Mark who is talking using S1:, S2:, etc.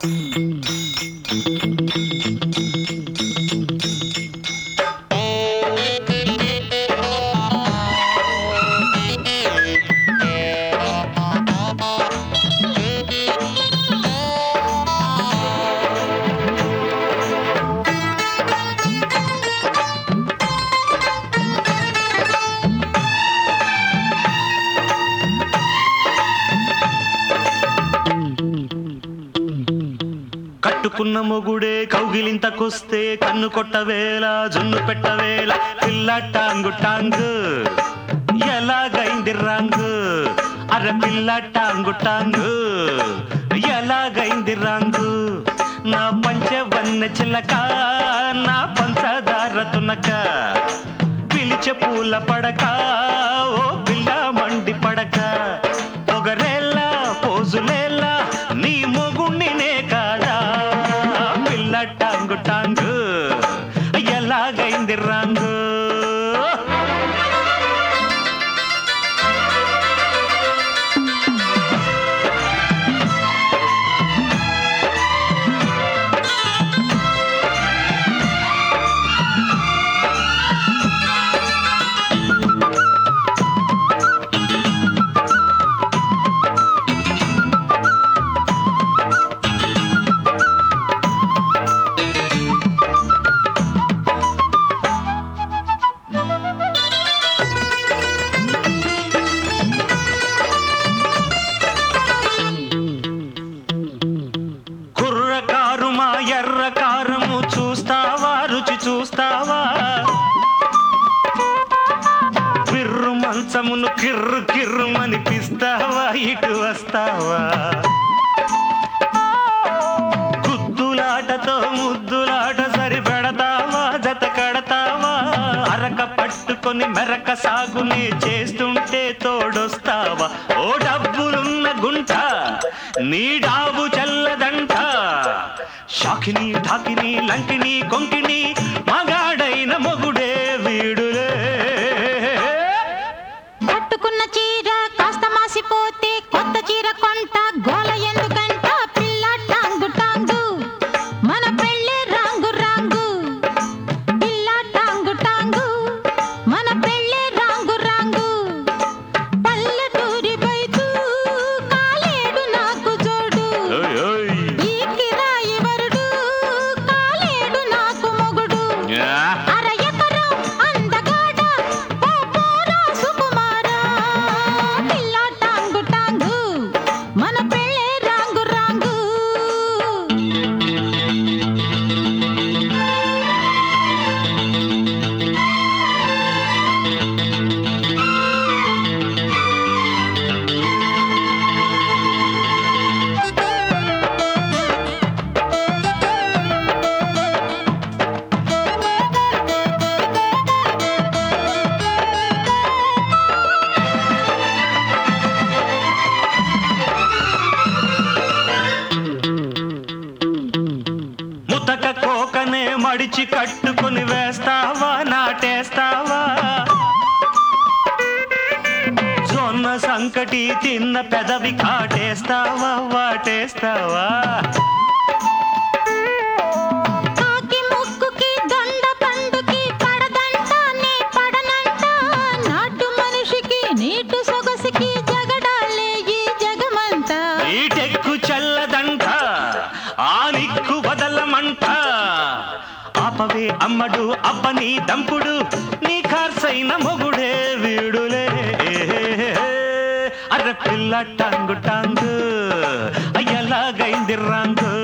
S1: కట్టుకున్న మొగుడే కౌగిలింతకొస్తే కన్ను కొట్టవేళ జున్ను పెట్టవేళ పిల్ల టాంగు టాంగు ఎలాగైంది రాంగు అర పిల్ల టాంగు టాంగు ఎలాగైంది రాంగు నా పంచవన్న చిలక నా పంచదార తునక పిలిచే పూల పడక ఓ పిల్ల మండి పడక పొగరేలా పోజులేలా నీ మొగుణ్ణి నే కాదా పిల్ల టాంగు టాంగు ఎలాగైంది రాంగు కుర్రకారు మా ఎర్ర కారము చూస్తావా రుచి చూస్తావా పిర్రు మంచమును కిర్రు కిర్రు అనిపిస్తావా ఇటు వస్తావా గుద్దులాటతో ముద్దులాట సరి పెడతావా జత కడతావా అరక పట్టుకొని మెరక సాగుని చేస్తుంటే తోడొస్తావా ఓ డబ్బులున్న గుంట నీ డాబు చల్లదంట షాకిని ఢాకిని లంకిని కొంకిని మగాడైన మొగుడే వీడులే
S2: కట్టుకున్న చీర కాస్త మాసిపోతే కొత్త చీర కొంట గోల ఎందుకంట పిల్ల టాంగు టాంగు మన పెళ్ళే రాంగు రాంగు పిల్ల టాంగు టాంగు మన పెళ్ళే రాంగు రాంగు పల్లెటూరి బైతు కాలేడు నాకు జోడు
S1: ఓయ్ ఓయ్.
S2: ఈ కిరాయి వరుడు కాలేడు నాకు మొగుడు
S1: యా.
S2: అర ఎకరం అందగాడ ఓ పోరా సుకుమారా పిల్ల టాంగు టాంగు మన పెళ్ళే రాంగు రాంగు
S1: ముతక కోకనే మడిచి కట్టుకొని వేస్తావా నాటేస్తావా జొన్న సంకటి తిన్న పెదవి కాటేస్తావా వాటేస్తావా
S2: కాకి ముక్కుకి దొండ పండుకి పడదంట నీ పడనంట నాటు మనిషికి నీటు సొగసికి జగడాలే ఈ జగమంతా
S1: ఈటెక్కు చల్లదంట ఆ నిక్కు వదలమంట ఆపవే అమ్మడు అబ్బని దంపుడు నీ ఖర్చైన మొగుడే వీడులే అర్ర పిల్ల టాంగు టాంగు అయ్యలాగైంది రాంగు